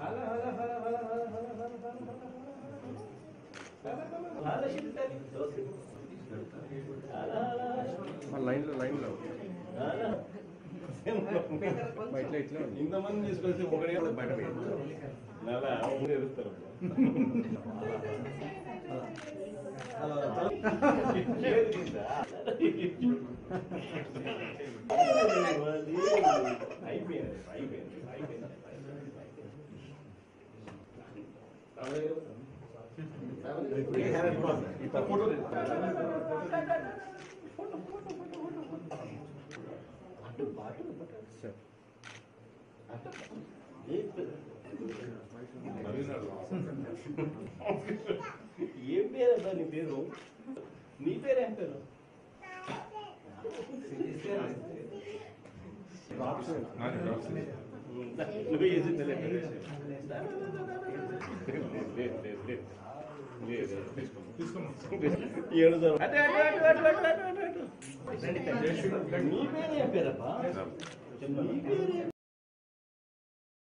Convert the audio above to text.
లైన్లో లైన్లో ఇట్లా ఇట్లా ఉంది. ఇంతమంది తీసుకొస్తే ఒకటే బయట పోయింది. అలా ఊరు ఎదుగుతారు అయిపోయింది అయిపోయింది అయిపోయింది సార్ ఏం పేరు నీ పేరు నీ పేరు ఏం పేరు నువ్వు చేసింది ఏడు సార్ అటు అటు అటు అటు అటు అటు అటు నీ పేరు ఏం పేరప్పా నీ పేరు ఏం